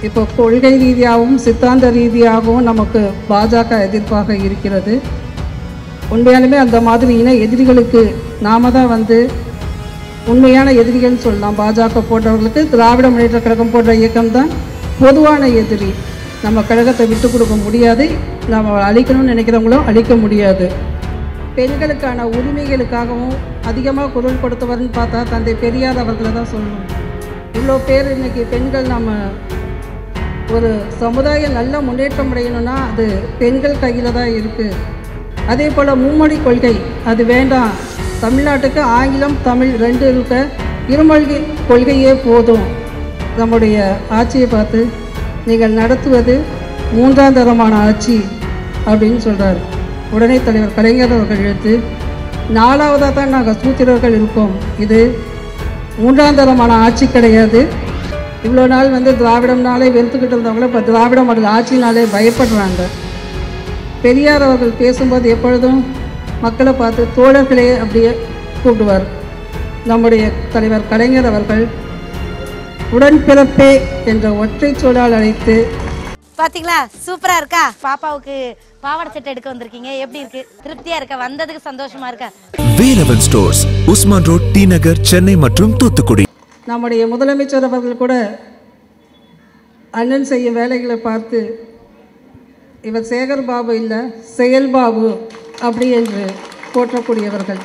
இப்போ கொள்கை ரீதியாகவும் சித்தாந்த ரீதியாகவும் நமக்கு பாஜக எதிர்ப்பாக இருக்கிறது உண்மையாலுமே அந்த மாதிரி இன எதிரிகளுக்கு நாம தான் வந்து உண்மையான எதிரிகள்னு சொல்லலாம் பாஜக போன்றவர்களுக்கு திராவிட முன்னேற்ற கழகம் போன்ற இயக்கம் தான் பொதுவான எதிரி நம்ம கழகத்தை விட்டு கொடுக்க முடியாது நம்ம அழிக்கணும்னு நினைக்கிறவங்களும் அழிக்க முடியாது பெண்களுக்கான உரிமைகளுக்காகவும் அதிகமாக குரல் கொடுத்தவர்னு பார்த்தா தந்தை பெரியார் அவர்களை தான் சொல்லணும் இவ்வளோ பேர் இன்னைக்கு பெண்கள் நம்ம ஒரு சமுதாயம் நல்ல முன்னேற்றம் அடையணும்னா அது பெண்கள் கையில் தான் இருக்குது அதே போல் மும்மொழி கொள்கை அது வேண்டாம் தமிழ்நாட்டுக்கு ஆங்கிலம் தமிழ் ரெண்டு இருக்க இருமொழி கொள்கையே போதும் நம்முடைய ஆட்சியை பார்த்து நீங்கள் நடத்துவது மூன்றாம் தரமான ஆட்சி அப்படின்னு சொல்கிறார் உடனே தலைவர் கலைஞர் அவர்கள் எடுத்து நாலாவதாக தான் நாங்கள் சூத்திரர்கள் இருக்கோம் இது மூன்றாம் தரமான ஆட்சி கிடையாது இவ்வளோ நாள் வந்து திராவிடம்னாலே வெறுத்துக்கிட்டு இருந்தவங்கள இப்போ திராவிட மாடல் ஆட்சினாலே பயப்படுறாங்க பெரியார் அவர்கள் பேசும்போது எப்பொழுதும் மக்களை பார்த்து தோழர்களே அப்படியே கூப்பிடுவார் நம்முடைய தலைவர் கலைஞர் அவர்கள் உடன்பிறப்பே என்ற ஒற்றை சொல்லால் அழைத்து பாத்தீங்களா சூப்பரா இருக்கா பாப்பாவுக்கு பாவாடை செட் எடுக்க வந்திருக்கீங்க எப்படி இருக்கு திருப்தியா இருக்கா வந்ததுக்கு சந்தோஷமா இருக்கா Velavan stores Usman road T Nagar Chennai மற்றும் தூத்துக்குடி நம்முடைய முதலமைச்சர் அவர்கள் கூட அண்ணன் செய்யும் வேலைகளை பார்த்து இவர் சேகர் பாபு இல்லை செயல் பாபு அப்படி என்று போற்றக்கூடியவர்கள்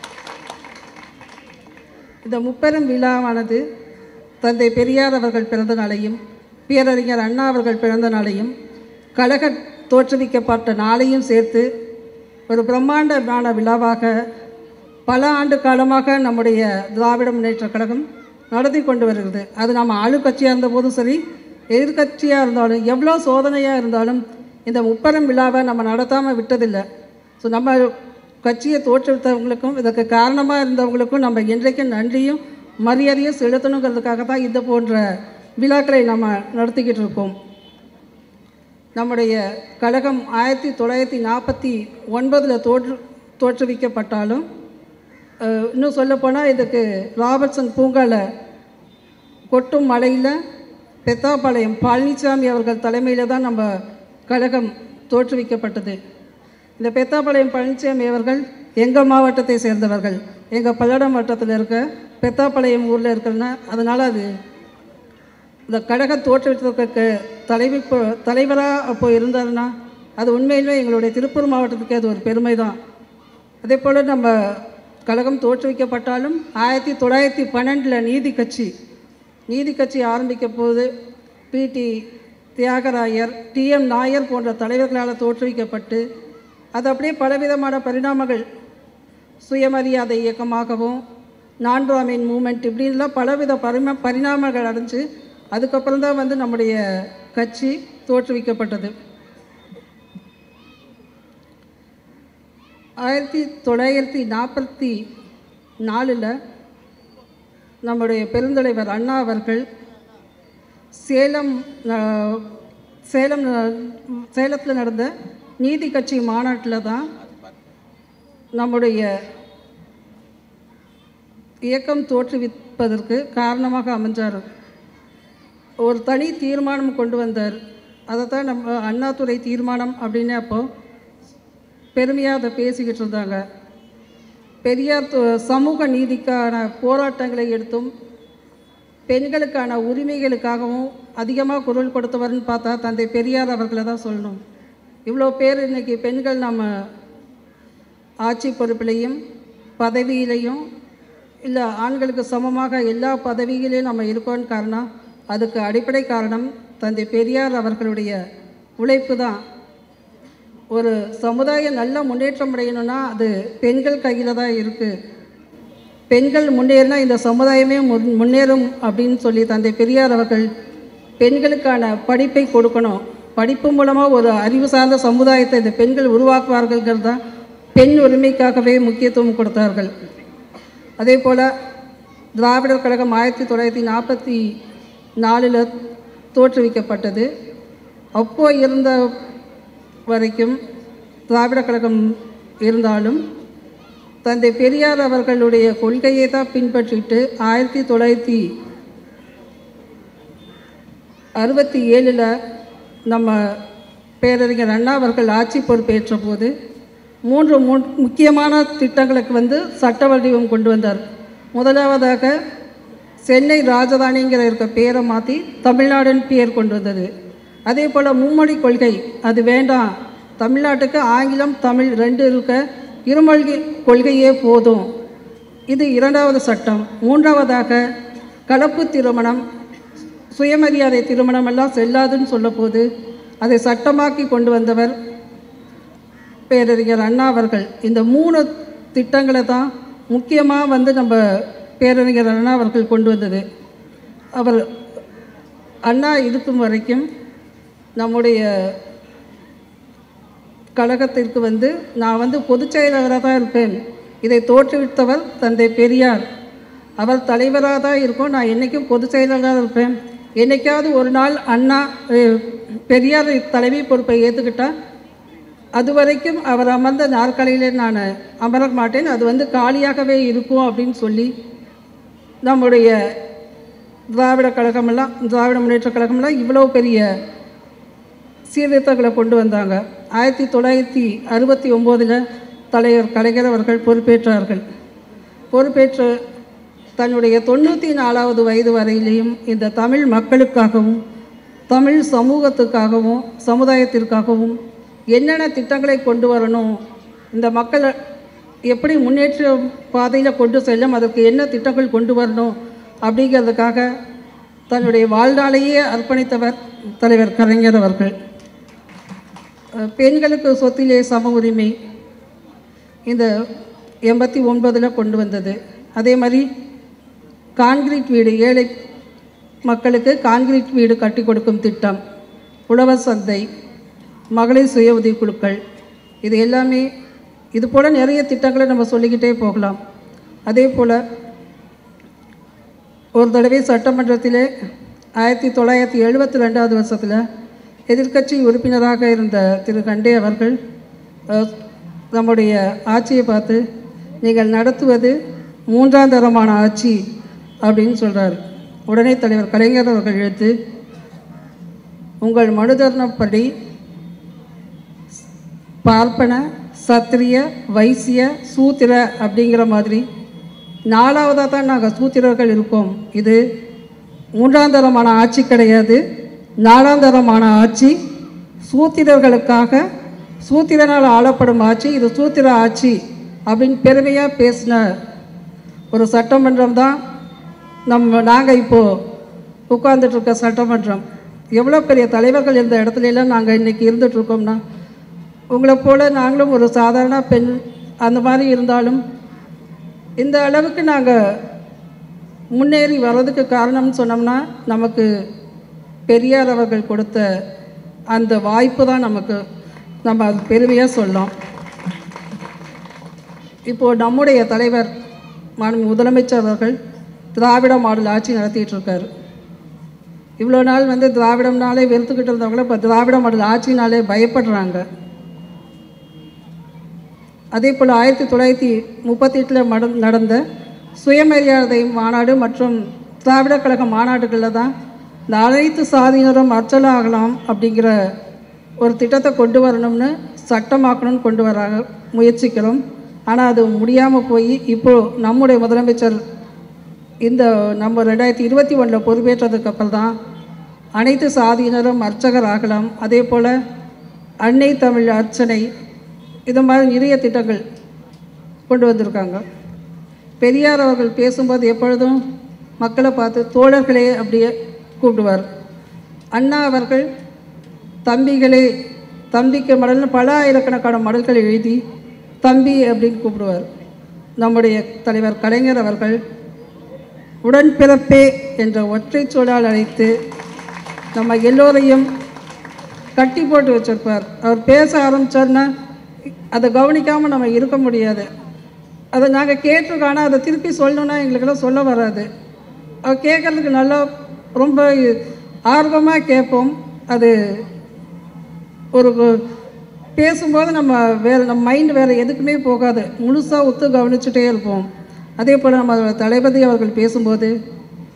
இந்த முப்பெரும் விழாவானது தந்தை பெரியார் அவர்கள் பிறந்த நாளையும் பேரறிஞர் அண்ணா அவர்கள் பிறந்த நாளையும் கழக தோற்றுவிக்கப்பட்ட நாளையும் சேர்த்து ஒரு பிரம்மாண்டமான விழாவாக பல ஆண்டு காலமாக நம்முடைய திராவிட முன்னேற்ற கழகம் நடத்தி கொண்டு வருகிறது அது நம்ம ஆளுங்கட்சியாக இருந்தபோதும் சரி எதிர்க்கட்சியாக இருந்தாலும் எவ்வளோ சோதனையாக இருந்தாலும் இந்த முப்பெரும் விழாவை நம்ம நடத்தாமல் விட்டதில்லை ஸோ நம்ம கட்சியை தோற்றுவித்தவங்களுக்கும் இதற்கு காரணமாக இருந்தவங்களுக்கும் நம்ம என்றைக்கும் நன்றியும் மரியாதையும் செலுத்தணுங்கிறதுக்காக தான் இது போன்ற விழாக்களை நம்ம நடத்திக்கிட்டு இருக்கோம் நம்முடைய கழகம் ஆயிரத்தி தொள்ளாயிரத்தி நாற்பத்தி ஒன்பதில் தோற்று தோற்றுவிக்கப்பட்டாலும் அஹ், இன்னும் சொல்லப்போனால் இதுக்கு ராபர்ட்சன் பூங்காவில் கொட்டும் மலையில் பெத்தாப்பாளையம் பழனிசாமி அவர்கள் தலைமையில் தான் நம்ம கழகம் தோற்றுவிக்கப்பட்டது இந்த பெத்தாப்பாளையம் பழனிசாமி அவர்கள் எங்கள் மாவட்டத்தை சேர்ந்தவர்கள் எங்கள் பல்லடம் வட்டத்தில் இருக்க பெத்தாப்பாளையம் ஊரில் இருக்கிறனா அதனால் அது இந்த கழக தோற்றுவித்ததற்கு தலைவி தலைவராக அப்போ இருந்தாருன்னா அது உண்மையிலே எங்களுடைய திருப்பூர் மாவட்டத்துக்கு அது ஒரு பெருமை தான் அதே போல் நம்ம கழகம் தோற்றுவிக்கப்பட்டாலும் ஆயிரத்தி தொள்ளாயிரத்தி பன்னெண்டில் நீதி கட்சி நீதி கட்சி ஆரம்பிக்க போது பிடி தியாகராயர் டிஎம் நாயர் போன்ற தலைவர்களால் தோற்றுவிக்கப்பட்டு அது அப்படியே பலவிதமான பரிணாமங்கள் சுயமரியாதை இயக்கமாகவும் நான் பிராமின் மூமெண்ட் இப்படின்லாம் பலவித பரிம பரிணாமங்கள் அடைஞ்சு அதுக்கப்புறம் தான் வந்து நம்முடைய கட்சி தோற்றுவிக்கப்பட்டது ஆயிரத்தி தொள்ளாயிரத்தி நாற்பத்தி நாலில் நம்முடைய பெருந்தலைவர் அண்ணா அவர்கள் சேலம் அஹ், சேலம் சேலத்தில் நடந்த நீதி கட்சி மாநாட்டில் தான் நம்முடைய இயக்கம் தோற்றுவிப்பதற்கு காரணமாக அமைஞ்சார் ஒரு தனி தீர்மானம் கொண்டு வந்தார் அதை தான் நம்ம அண்ணாதுரை தீர்மானம் அப்படின்னு அப்போ பெருமையாக அதை பேசிக்கிட்டு இருந்தாங்க பெரியார் து- சமூக நீதிக்கான போராட்டங்களை எடுத்தும் பெண்களுக்கான உரிமைகளுக்காகவும் அதிகமாக குரல் கொடுத்தவர்னு பார்த்தா தந்தை பெரியார் அவர்களை தான் சொல்லணும் இவ்வளோ பேர் இன்றைக்கி பெண்கள் நம்ம ஆட்சி பொறுப்பிலையும் பதவியிலையும் இல்லை ஆண்களுக்கு சமமாக எல்லா பதவிகளையும் நம்ம இருக்கோன்னு காரணம் அதுக்கு அடிப்படை காரணம் தந்தை பெரியார் அவர்களுடைய உழைப்பு தான் ஒரு சமுதாயம் நல்ல முன்னேற்றம் அடையணும்னா அது பெண்கள் கையில் தான் இருக்குது பெண்கள் முன்னேறினா இந்த சமுதாயமே முன் முன்னேறும் அப்படின்னு சொல்லி தந்தை பெரியார் அவர்கள் பெண்களுக்கான படிப்பை கொடுக்கணும் படிப்பு மூலமாக ஒரு அறிவு சார்ந்த சமுதாயத்தை இந்த பெண்கள் உருவாக்குவார்கள்ங்கிறது தான் பெண் உரிமைக்காகவே முக்கியத்துவம் கொடுத்தார்கள் அதே போல் திராவிடர் கழகம் ஆயிரத்தி தொள்ளாயிரத்தி நாற்பத்தி நாலில் தோற்றுவிக்கப்பட்டது அப்போ இருந்த வரைக்கும் திராவிடர் கழகம் இருந்தாலும் தந்தை பெரியார் அவர்களுடைய கொள்கையை தான் பின்பற்றிட்டு ஆயிரத்தி தொள்ளாயிரத்தி அறுபத்தி ஏழில் நம்ம பேரறிஞர் அண்ணா அவர்கள் ஆட்சி பொறுப்பேற்ற போது மூன்று மு முக்கியமான திட்டங்களுக்கு வந்து சட்ட வடிவம் கொண்டு வந்தார் முதலாவதாக சென்னை ராஜதானிங்கிற இருக்க பேரை மாற்றி தமிழ்நாடுன்னு பேர் கொண்டு வந்தது அதே போல் மும்மொழி கொள்கை அது வேண்டாம் தமிழ்நாட்டுக்கு ஆங்கிலம் தமிழ் ரெண்டு இருக்க இருமொழி கொள்கையே போதும் இது இரண்டாவது சட்டம் மூன்றாவதாக கலப்பு திருமணம் சுயமரியாதை திருமணம் எல்லாம் செல்லாதுன்னு சொல்லப்போது அதை சட்டமாக்கி கொண்டு வந்தவர் பேரறிஞர் அண்ணா அவர்கள் இந்த மூணு திட்டங்களை தான் முக்கியமாக வந்து நம்ம பேரறிஞர் அண்ணா அவர்கள் கொண்டு வந்தது அவர் அண்ணா இருக்கும் வரைக்கும் நம்முடைய கழகத்திற்கு வந்து நான் வந்து பொதுச் செயலாளராக தான் இருப்பேன் இதை தோற்றுவித்தவர் தந்தை பெரியார் அவர் தலைவராக தான் இருக்கும் நான் என்றைக்கும் பொதுச் செயலாளராக இருப்பேன் என்னைக்காவது ஒரு நாள் அண்ணா அஹ், பெரியார் தலைமை பொறுப்பை ஏற்றுக்கிட்டா அது வரைக்கும் அவர் அமர்ந்த நாற்காலியிலே நான் அமர மாட்டேன் அது வந்து காலியாகவே இருக்கும் அப்படின்னு சொல்லி நம்முடைய திராவிட கழகமெல்லாம் திராவிட முன்னேற்ற கழகமெல்லாம் இவ்வளோ பெரிய சீர்திருத்தங்களை கொண்டு வந்தாங்க ஆயிரத்தி தொள்ளாயிரத்தி அறுபத்தி ஒம்போதில் தலைவர் கலைஞர் அவர்கள் பொறுப்பேற்றார்கள் பொறுப்பேற்று தன்னுடைய தொண்ணூற்றி நாலாவது வயது வரையிலையும் இந்த தமிழ் மக்களுக்காகவும் தமிழ் சமூகத்துக்காகவும் சமுதாயத்திற்காகவும் என்னென்ன திட்டங்களை கொண்டு வரணும் இந்த மக்களை எப்படி முன்னேற்ற பாதையில் கொண்டு செல்லும் அதற்கு என்ன திட்டங்கள் கொண்டு வரணும் அப்படிங்கிறதுக்காக தன்னுடைய வாழ்நாளையே அர்ப்பணித்தவர் தலைவர் கலைஞர் அவர்கள் அஹ் பெண்களுக்கு சொத்திலே சம உரிமை இந்த எண்பத்தி ஒன்பதில் கொண்டு வந்தது அதே மாதிரி கான்கிரீட் வீடு ஏழை மக்களுக்கு கான்கிரீட் வீடு கட்டி கொடுக்கும் திட்டம் உழவர் சந்தை மகளிர் சுய உதவிக்குழுக்கள் இது எல்லாமே இது போல் நிறைய திட்டங்களை நம்ம சொல்லிக்கிட்டே போகலாம் அதே போல் ஒரு தடவை சட்டமன்றத்திலே ஆயிரத்தி தொள்ளாயிரத்தி எழுபத்தி ரெண்டாவது வருஷத்தில் எதிர்க்கட்சி உறுப்பினராக இருந்த திரு கண்டே அவர்கள் அஹ், நம்முடைய ஆட்சியை பார்த்து நீங்கள் நடத்துவது மூன்றாம் தரமான ஆட்சி அப்படின்னு சொல்கிறார் உடனே தலைவர் கலைஞர் அவர்கள் எழுத்து உங்கள் மனுதர்ணப்படி பார்ப்பன சத்திரிய வைசிய சூத்திர அப்படிங்கிற மாதிரி நாலாவதாக தான் நாங்கள் சூத்திரர்கள் இருக்கோம் இது மூன்றாம் தரமான ஆட்சி கிடையாது நாலாம் தரமான ஆட்சி சூத்திரர்களுக்காக சூத்திரனால் ஆளப்படும் ஆட்சி இது சூத்திர ஆட்சி அப்படின்னு பெருமையாக பேசின ஒரு சட்டமன்றம் தான் நம்ம நாங்கள் இப்போது உட்கார்ந்துட்டுருக்க சட்டமன்றம் எவ்வளோ பெரிய தலைவர்கள் இருந்த இடத்துல எல்லாம் நாங்கள் இன்றைக்கி இருந்துகிட்ருக்கோம்னா உங்களை போல் நாங்களும் ஒரு சாதாரண பெண் அந்த மாதிரி இருந்தாலும் இந்த அளவுக்கு நாங்கள் முன்னேறி வர்றதுக்கு காரணம்னு சொன்னோம்னா நமக்கு பெரியார் அவர்கள் கொடுத்த அந்த வாய்ப்பு தான் நமக்கு நம்ம அது பெருமையாக சொல்லலாம் இப்போது நம்முடைய தலைவர் மாண்பு முதலமைச்சர் அவர்கள் திராவிட மாடல் ஆட்சி நடத்திட்டு இருக்காரு இவ்வளோ நாள் வந்து திராவிடம்னாலே வெறுத்துக்கிட்டு இருந்தவங்கள இப்போ திராவிட மாடல் ஆட்சினாலே பயப்படுறாங்க அதே போல் ஆயிரத்தி தொள்ளாயிரத்தி முப்பத்தி எட்டில் மட நடந்த சுயமரியாதை மாநாடு மற்றும் திராவிட கழக மாநாடுகளில் தான் இந்த அனைத்து சாதியினரும் அச்சலாகலாம் அப்படிங்கிற ஒரு திட்டத்தை கொண்டு வரணும்னு சட்டமாக்கணும்னு கொண்டு வராங்க முயற்சிக்கிறோம் ஆனால் அது முடியாமல் போய் இப்போது நம்முடைய முதலமைச்சர் இந்த நம்ம ரெண்டாயிரத்தி இருபத்தி ஒன்றில் பொறுப்பேற்றதுக்கு அப்புறம் தான் அனைத்து சாதியினரும் அர்ச்சகர் ஆகலாம் அதே போல் அன்னை தமிழ் அர்ச்சனை இது மாதிரி நிறைய திட்டங்கள் கொண்டு வந்திருக்காங்க பெரியார் அவர்கள் பேசும்போது எப்பொழுதும் மக்களை பார்த்து தோழர்களே அப்படியே கூப்பிடுவார் அண்ணா அவர்கள் தம்பிகளே தம்பிக்கு மடல்னு பல ஆயிரக்கணக்கான மடல்களை எழுதி தம்பி அப்படின்னு கூப்பிடுவார் நம்முடைய தலைவர் கலைஞர் அவர்கள் உடன்பிறப்பே என்ற ஒற்றைச் சொல்லால் அழைத்து நம்ம எல்லோரையும் கட்டி போட்டு வச்சிருப்பார் அவர் பேச ஆரம்பித்தார்னா அதை கவனிக்காமல் நம்ம இருக்க முடியாது அதை நாங்கள் கேட்டிருக்கோம் ஆனால் அதை திருப்பி சொல்லணுன்னா எங்களுக்கெல்லாம் சொல்ல வராது அவர் கேட்குறதுக்கு நல்லா ரொம்ப ஆர்வமாக கேட்போம் அது ஒரு பேசும்போது நம்ம வேறு நம்ம மைண்டு வேறு எதுக்குமே போகாது முழுசாக ஒத்து கவனிச்சுட்டே இருப்போம் அதே போல் நம்ம தளபதி அவர்கள் பேசும்போது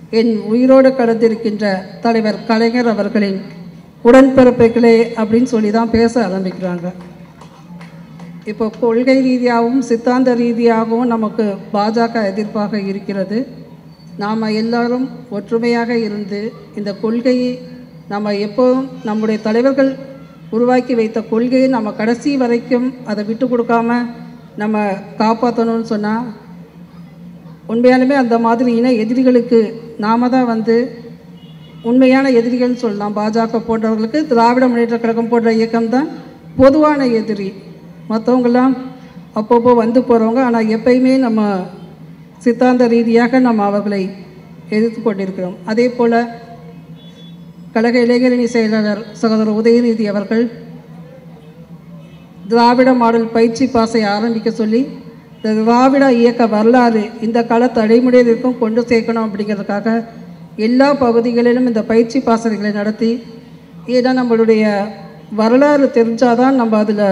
என் உயிரோடு கடந்திருக்கின்ற தலைவர் கலைஞர் அவர்களின் உடன்பிறப்புகளே அப்படின்னு சொல்லி தான் பேச ஆரம்பிக்கிறாங்க இப்போ கொள்கை ரீதியாகவும் சித்தாந்த ரீதியாகவும் நமக்கு பாஜக எதிர்ப்பாக இருக்கிறது நாம் எல்லாரும் ஒற்றுமையாக இருந்து இந்த கொள்கையை நம்ம எப்போதும் நம்முடைய தலைவர்கள் உருவாக்கி வைத்த கொள்கையை நம்ம கடைசி வரைக்கும் அதை விட்டு கொடுக்காம நம்ம காப்பாற்றணும்னு சொன்னால் உண்மையாலுமே அந்த மாதிரி இன எதிரிகளுக்கு நாம தான் வந்து உண்மையான எதிரிகள்னு சொல்லலாம் பாஜக போன்றவர்களுக்கு திராவிட முன்னேற்ற கழகம் போன்ற இயக்கம் தான் பொதுவான எதிரி மற்றவங்கெல்லாம் அப்பப்போ வந்து போகிறவங்க ஆனால் எப்பயுமே நம்ம சித்தாந்த ரீதியாக நம்ம அவர்களை எதிர்த்து கொண்டிருக்கிறோம் அதே போல் கழக இளைஞரணி செயலாளர் சகோதரர் உதயநிதி அவர்கள் திராவிட மாடல் பயிற்சி பாசை ஆரம்பிக்க சொல்லி இந்த திராவிட இயக்க வரலாறு இந்த கால தடைமுறையிற்கும் கொண்டு சேர்க்கணும் அப்படிங்கிறதுக்காக எல்லா பகுதிகளிலும் இந்த பயிற்சி பாசறைகளை நடத்தி ஏன்னா நம்மளுடைய வரலாறு தெரிஞ்சாதான் நம்ம அதில்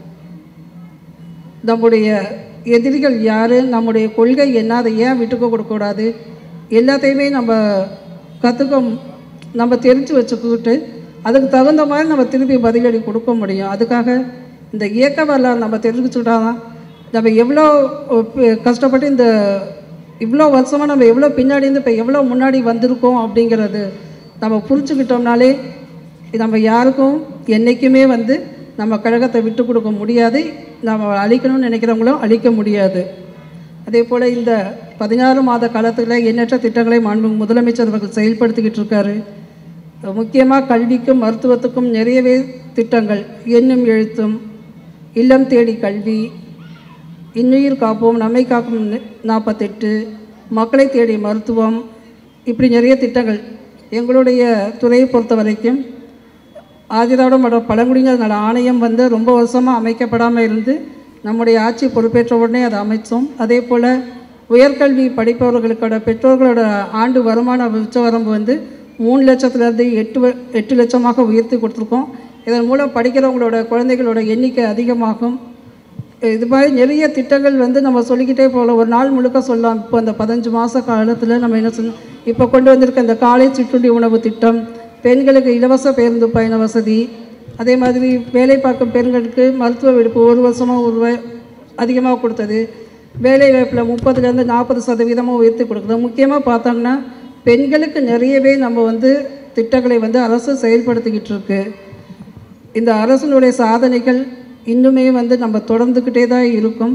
நம்முடைய எதிரிகள் யார் நம்முடைய கொள்கை என்ன அதை ஏன் விட்டுக்க கொடுக்கக்கூடாது எல்லாத்தையுமே நம்ம கற்றுக்க நம்ம தெரிஞ்சு வச்சுக்கிட்டு அதுக்கு தகுந்த மாதிரி நம்ம திருப்பி பதிலடி கொடுக்க முடியும் அதுக்காக இந்த இயக்க வரலாறு நம்ம தெரிஞ்சுக்கிட்டாதான் நம்ம எவ்வளோ ப- கஷ்டப்பட்டு இந்த இவ்வளோ வருஷமாக நம்ம எவ்வளோ பின்னாடி இருந்து இப்போ எவ்வளோ முன்னாடி வந்திருக்கோம் அப்படிங்கிறது நம்ம புரிஞ்சுக்கிட்டோம்னாலே நம்ம யாருக்கும் என்றைக்குமே வந்து நம்ம கழகத்தை விட்டு கொடுக்க முடியாது நம்ம அழிக்கணும்னு நினைக்கிறவங்களும் அழிக்க முடியாது அதே போல் இந்த பதினாறு மாத காலத்தில் எண்ணற்ற திட்டங்களை மாண்பு முதலமைச்சர் அவர்கள் செயல்படுத்திக்கிட்டு இருக்காரு முக்கியமாக கல்விக்கும் மருத்துவத்துக்கும் நிறையவே திட்டங்கள் எண்ணும் எழுத்தும் இல்லம் தேடி கல்வி இன்னுயிர் காப்போம் நம்மை காக்கும் நி- நாற்பத்தெட்டு மக்களை தேடி மருத்துவம் இப்படி நிறைய திட்டங்கள் எங்களுடைய துறையை பொறுத்த வரைக்கும் ஆதிராவிட மற்றும் பழங்குடியினர் நல ஆணையம் வந்து ரொம்ப வருஷமாக அமைக்கப்படாமல் இருந்து நம்முடைய ஆட்சி பொறுப்பேற்ற உடனே அதை அமைச்சோம் அதே போல் உயர்கல்வி படிப்பவர்களுக்கோட பெற்றோர்களோட ஆண்டு வருமான உச்சவரம்பு வந்து மூணு லட்சத்துலேருந்து எட்டு வ- எட்டு லட்சமாக உயர்த்தி கொடுத்துருக்கோம் இதன் மூலம் படிக்கிறவங்களோட குழந்தைகளோட எண்ணிக்கை அதிகமாகும் இது மாதிரி நிறைய திட்டங்கள் வந்து நம்ம சொல்லிக்கிட்டே போகலாம் ஒரு நாள் முழுக்க சொல்லலாம் இப்போ அந்த பதினஞ்சு மாத காலத்தில் நம்ம என்ன சொன்னோம் இப்போ கொண்டு வந்திருக்க இந்த காலை சிற்றுண்டி உணவு திட்டம் பெண்களுக்கு இலவச பேருந்து பயண வசதி அதே மாதிரி வேலை பார்க்கும் பெண்களுக்கு மருத்துவ விடுப்பு ஒரு வருஷமாக ஒரு ரூபாய் அதிகமாக கொடுத்தது வேலை வாய்ப்பில் முப்பதுலேருந்து நாற்பது சதவீதமாக உயர்த்தி கொடுக்குது முக்கியமாக பார்த்தோம்னா பெண்களுக்கு நிறையவே நம்ம வந்து திட்டங்களை வந்து அரசு செயல்படுத்திக்கிட்டு இருக்கு இந்த அரசினுடைய சாதனைகள் இன்னுமே வந்து நம்ம தொடர்ந்துக்கிட்டே தான் இருக்கும்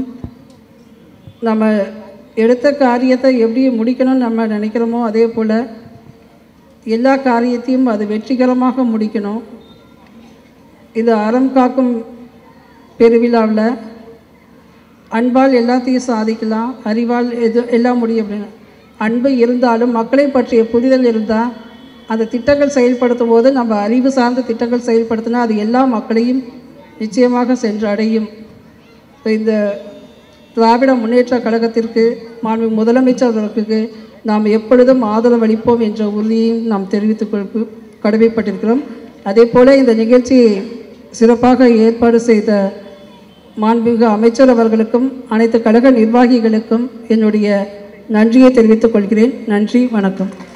நம்ம எடுத்த காரியத்தை எப்படி முடிக்கணும்னு நம்ம நினைக்கிறோமோ அதே போல் எல்லா காரியத்தையும் அது வெற்றிகரமாக முடிக்கணும் இந்த அறம் காக்கும் பெருவிழாவில் அன்பால் எல்லாத்தையும் சாதிக்கலாம் அறிவால் எது எல்லாம் முடியும் அப்படின்னு அன்பு இருந்தாலும் மக்களை பற்றிய புரிதல் இருந்தால் அந்த திட்டங்கள் செயல்படுத்தும் போது நம்ம அறிவு சார்ந்த திட்டங்கள் செயல்படுத்தினா அது எல்லா மக்களையும் நிச்சயமாக சென்று அடையும் இப்ப இந்த திராவிட முன்னேற்ற கழகத்திற்கு மாண்பு முதலமைச்சர் அவர்களுக்கு நாம் எப்பொழுதும் ஆதரவளிப்போம் என்ற உறுதியையும் நாம் தெரிவித்துக் கொள் கடமைப்பட்டிருக்கிறோம் அதே போல் இந்த நிகழ்ச்சியை சிறப்பாக ஏற்பாடு செய்த மாண்புமிகு அமைச்சர் அவர்களுக்கும் அனைத்து கழக நிர்வாகிகளுக்கும் என்னுடைய நன்றியை தெரிவித்துக் கொள்கிறேன் நன்றி வணக்கம்